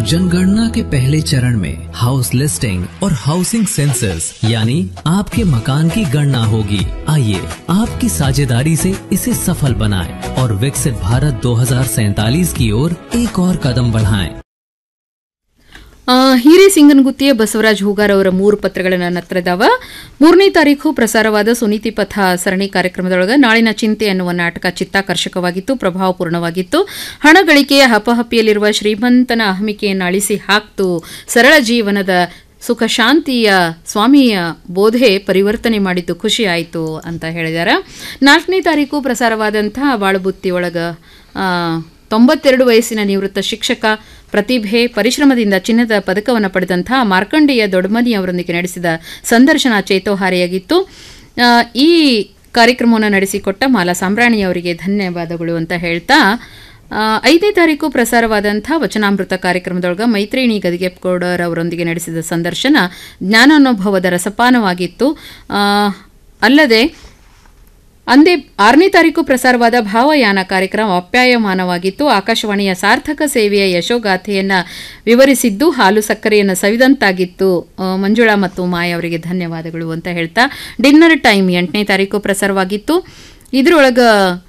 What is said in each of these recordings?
जनगणना के पहले चरण में हाउस लिस्टिंग और हाउसिंग सेंसस यानी आपके मकान की गणना होगी आइए आपकी साझेदारी से इसे सफल बनाएं और विकसित भारत 2047 की ओर एक और कदम बढ़ाएं। ಆ, ಹಿರೇಸಿಂಗನಗುತ್ತಿಯ ಬಸವರಾಜ್ ಹೂಗಾರ್ ಅವರ ಮೂರು ಪತ್ರಗಳ ನನ್ನ ಹತ್ರ ಇದಾವ ಮೂರನೇ ತಾರೀಕು ಪ್ರಸಾರವಾದ ಸುನೀತಿ ಪಥ ಸರಣಿ ಕಾರ್ಯಕ್ರಮದೊಳಗೆ ನಾಳಿನ ಚಿಂತೆ ಅನ್ನುವ ನಾಟಕ ಚಿತ್ತಾಕರ್ಷಕವಾಗಿತ್ತು ಪ್ರಭಾವಪೂರ್ಣವಾಗಿತ್ತು ಹಣ ಗಳಿಕೆಯ ಹಪಹಪಿಯಲ್ಲಿರುವ ಶ್ರೀಮಂತನ ಅಹಮಿಕೆಯನ್ನು ಅಳಿಸಿ ಹಾಕ್ತು ಸರಳ ಜೀವನದ ಸುಖ ಶಾಂತಿಯ ಸ್ವಾಮಿಯ ಬೋಧೆ ಪರಿವರ್ತನೆ ಮಾಡಿದ್ದು ಖುಷಿ ಆಯಿತು ಅಂತ ಹೇಳಿದ್ದಾರೆ ನಾಲ್ಕನೇ ತಾರೀಕು ಪ್ರಸಾರವಾದಂತಹ ಬಾಳುಬುತ್ತಿ ಒಳಗ ಆ, ತೊಂಬತ್ತೆರಡು ವಯಸ್ಸಿನ ನಿವೃತ್ತ ಶಿಕ್ಷಕ ಪ್ರತಿಭೆ ಪರಿಶ್ರಮದಿಂದ ಚಿನ್ನದ ಪದಕವನ್ನು ಪಡೆದಂತಹ ಮಾರ್ಕಂಡೇಯ ದೊಡ್ಡಮನಿ ಅವರೊಂದಿಗೆ ನಡೆಸಿದ ಸಂದರ್ಶನ ಚೇತೋಹಾರಿಯಾಗಿತ್ತು ಆ, ಈ ಕಾರ್ಯಕ್ರಮವನ್ನು ನಡೆಸಿಕೊಟ್ಟ ಮಾಲಾ ಸಾಂಬ್ರಾಣಿ ಅವರಿಗೆ ಧನ್ಯವಾದಗಳು ಅಂತ ಹೇಳ್ತಾ ಆ, ಐದನೇ ತಾರೀಕು ಪ್ರಸಾರವಾದಂಥ ವಚನಾಮೃತ ಕಾರ್ಯಕ್ರಮದೊಳಗ ಮೈತ್ರಿಣಿ ಗದಿಗೆಪ್ಗೌಡರ್ ಅವರೊಂದಿಗೆ ನಡೆಸಿದ ಸಂದರ್ಶನ ಜ್ಞಾನಾನುಭವದ ರಸಪಾನವಾಗಿತ್ತು ಆ, ಅಲ್ಲದೆ ಅಂದೇ ಆರನೇ ತಾರೀಕು ಪ್ರಸಾರವಾದ ಭಾವಯಾನ ಕಾರ್ಯಕ್ರಮ ಅಪ್ಯಾಯಮಾನವಾಗಿತ್ತು ಆಕಾಶವಾಣಿಯ ಸಾರ್ಥಕ ಸೇವೆಯ ಯಶೋಗಾಥೆಯನ್ನ ವಿವರಿಸಿದ್ದು ಹಾಲು ಸಕ್ಕರೆಯನ್ನು ಸವಿದಂತಾಗಿತ್ತು ಆ, ಮಂಜುಳಾ ಮತ್ತು ಮಾಯ ಅವರಿಗೆ ಧನ್ಯವಾದಗಳು ಅಂತ ಹೇಳ್ತಾ ಡಿನ್ನರ್ ಟೈಮ್ ಎಂಟನೇ ತಾರೀಕು ಪ್ರಸಾರವಾಗಿತ್ತು ಇದರೊಳಗ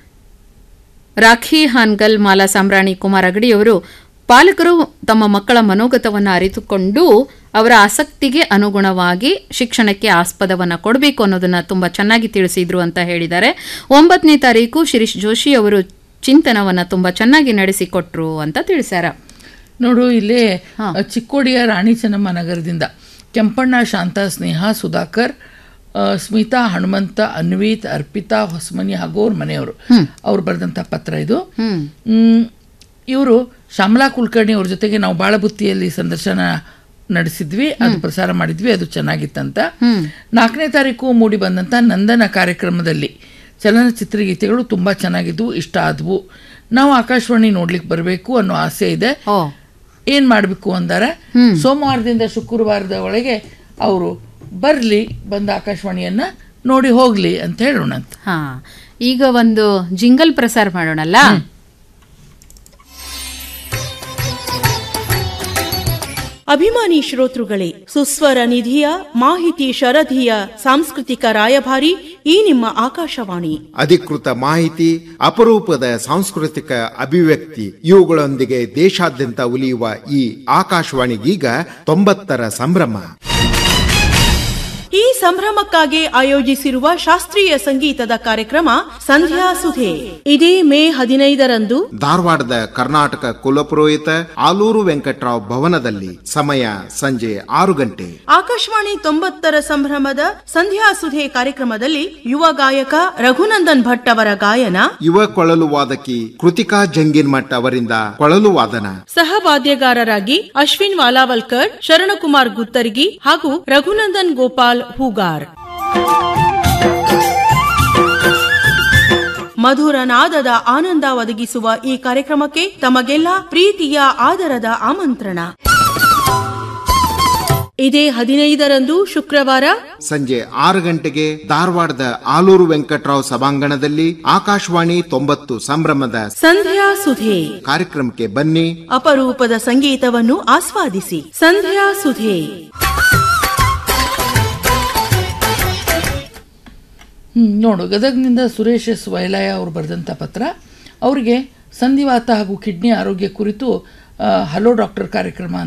ರಾಖಿ ಹಾನ್ಗಲ್ ಮಾಲಾ ಸಾಂಬ್ರಾಣಿ ಕುಮಾರ್ ಅಗಡಿಯವರು ಪಾಲಕರು ತಮ್ಮ ಮಕ್ಕಳ ಮನೋಗತವನ್ನು ಅರಿತುಕೊಂಡು ಅವರ ಆಸಕ್ತಿಗೆ ಅನುಗುಣವಾಗಿ ಶಿಕ್ಷಣಕ್ಕೆ ಆಸ್ಪದವನ್ನು ಕೊಡಬೇಕು ಅನ್ನೋದನ್ನ ತುಂಬ ಚೆನ್ನಾಗಿ ತಿಳಿಸಿದ್ರು ಅಂತ ಹೇಳಿದ್ದಾರೆ ಒಂಬತ್ತನೇ ತಾರೀಕು ಶಿರೀಶ್ ಜೋಶಿ ಅವರು ಚಿಂತನವನ್ನು ತುಂಬ ಚೆನ್ನಾಗಿ ನಡೆಸಿಕೊಟ್ರು ಅಂತ ತಿಳಿಸ್ಯಾರ ನೋಡು ಇಲ್ಲಿ ಚಿಕ್ಕೋಡಿಯ ರಾಣಿ ಚೆನ್ನಮ್ಮ ನಗರದಿಂದ ಕೆಂಪಣ್ಣ ಶಾಂತ ಸ್ನೇಹ ಸುಧಾಕರ್ ಆ, ಸ್ಮಿತಾ ಹನುಮಂತ ಅನ್ವಿತ್ ಅರ್ಪಿತಾ ಹೊಸಮನಿ ಹಾಗೂ ಅವ್ರ ಮನೆಯವರು ಅವ್ರು ಬರೆದಂಥ ಪತ್ರ ಇದು ಇವರು ಶ್ಯಾಮಲಾ ಕುಲಕರ್ಣಿ ಅವ್ರ ಜೊತೆಗೆ ನಾವು ಬಾಳಬುತ್ತಿಯಲ್ಲಿ ಸಂದರ್ಶನ ನಡೆಸಿದ್ವಿ ಅದು ಪ್ರಸಾರ ಮಾಡಿದ್ವಿ ಅದು ಚೆನ್ನಾಗಿತ್ತಂತ ನಾಲ್ಕನೇ ತಾರೀಕು ಮೂಡಿ ಬಂದಂಥ ನಂದನ ಕಾರ್ಯಕ್ರಮದಲ್ಲಿ ಚಲನಚಿತ್ರ ಗೀತೆಗಳು ತುಂಬಾ ಚೆನ್ನಾಗಿದ್ವು ಇಷ್ಟ ಆದ್ವು ನಾವು ಆಕಾಶವಾಣಿ ನೋಡ್ಲಿಕ್ಕೆ ಬರಬೇಕು ಅನ್ನೋ ಆಸೆ ಇದೆ ಓ ಏನ್ ಮಾಡಬೇಕು ಅಂದಾರೆ ಸೋಮವಾರದಿಂದ ಶುಕ್ರವಾರದ ಒಳಗೆ ಅವರು ಬರ್ಲಿ ಬಂದ ಆಕಾಶವಾಣಿಯನ್ನ ನೋಡಿ ಹೋಗ್ಲಿ ಅಂತ ಹೇಳೋಣ ಅಂತ ಹಾ ಈಗ ಒಂದು ಜಿಂಗಲ್ ಪ್ರಸಾರ ಮಾಡೋಣಲ್ಲ ಅಭಿಮಾನಿ ಶ್ರೋತೃಗಳೇ ಸುಸ್ವರ ನಿಧಿಯ ಮಾಹಿತಿ ಶರಧಿಯ ಸಾಂಸ್ಕೃತಿಕ ರಾಯಭಾರಿ ಈ ನಿಮ್ಮ ಆಕಾಶವಾಣಿ ಅಧಿಕೃತ ಮಾಹಿತಿ ಅಪರೂಪದ ಸಾಂಸ್ಕೃತಿಕ ಅಭಿವ್ಯಕ್ತಿ ಇವುಗಳೊಂದಿಗೆ ದೇಶಾದ್ಯಂತ ಉಲಿಯುವ ಈ ಆಕಾಶವಾಣಿಗೀಗ ತೊಂಬತ್ತರ ಸಂಭ್ರಮ ಈ ಸಂಭ್ರಮಕ್ಕಾಗಿ ಆಯೋಜಿಸಿರುವ ಶಾಸ್ತ್ರೀಯ ಸಂಗೀತದ ಕಾರ್ಯಕ್ರಮ ಸಂಧ್ಯಾ ಸುಧೆ ಇದೇ ಮೇ ಹದಿನೈದರಂದು ಧಾರವಾಡದ ಕರ್ನಾಟಕ ಕುಲಪುರೋಹಿತ ಆಲೂರು ವೆಂಕಟರಾವ್ ಭವನದಲ್ಲಿ ಸಮಯ ಸಂಜೆ ಆರು ಗಂಟೆ ಆಕಾಶವಾಣಿ ತೊಂಬತ್ತರ ಸಂಭ್ರಮದ ಸಂಧ್ಯಾ ಸುಧೆ ಕಾರ್ಯಕ್ರಮದಲ್ಲಿ ಯುವ ಗಾಯಕ ರಘುನಂದನ್ ಭಟ್ ಅವರ ಗಾಯನ ಯುವ ಕೊಳಲು ವಾದಕಿ ಕೃತಿಕಾ ಜಂಗಿನ್ಮಠ್ ಅವರಿಂದ ಕೊಳಲು ವಾದನ ಸಹ ವಾದ್ಯಗಾರರಾಗಿ ಅಶ್ವಿನ್ ವಾಲಾವಲ್ಕರ್ ಶರಣಕುಮಾರ್ ಗುತ್ತರ್ಗಿ ಹಾಗೂ ರಘುನಂದನ್ ಗೋಪಾಲ್ ಹೂಗಾರ್ ಮಧುರ ನಾದದ ಆನಂದ ಒದಗಿಸುವ ಈ ಕಾರ್ಯಕ್ರಮಕ್ಕೆ ತಮಗೆಲ್ಲ ಪ್ರೀತಿಯ ಆದರದ ಆಮಂತ್ರಣ ಇದೇ ಹದಿನೈದರಂದು ಶುಕ್ರವಾರ ಸಂಜೆ ಆರು ಗಂಟೆಗೆ ಧಾರವಾಡದ ಆಲೂರು ವೆಂಕಟರಾವ್ ಸಭಾಂಗಣದಲ್ಲಿ ಆಕಾಶವಾಣಿ ತೊಂಬತ್ತು ಸಂಭ್ರಮದ ಸಂಧ್ಯಾ ಸುಧೆ ಕಾರ್ಯಕ್ರಮಕ್ಕೆ ಬನ್ನಿ ಅಪರೂಪದ ಸಂಗೀತವನ್ನು ಆಸ್ವಾದಿಸಿ ಸಂಧ್ಯಾ ಸುಧೆ ಹ್ಮ್, ನೋಡು ಗದಗ್ನಿಂದ ಸುರೇಶ್ ಎಸ್ ವೈಲಾಯ ಅವರು ಬರೆದಂಥ ಪತ್ರ ಅವರಿಗೆ ಸಂಧಿವಾತ ಹಾಗೂ ಕಿಡ್ನಿ ಆರೋಗ್ಯ ಕುರಿತು ಆ, ಹಲೋ ಡಾಕ್ಟರ್ ಕಾರ್ಯಕ್ರಮ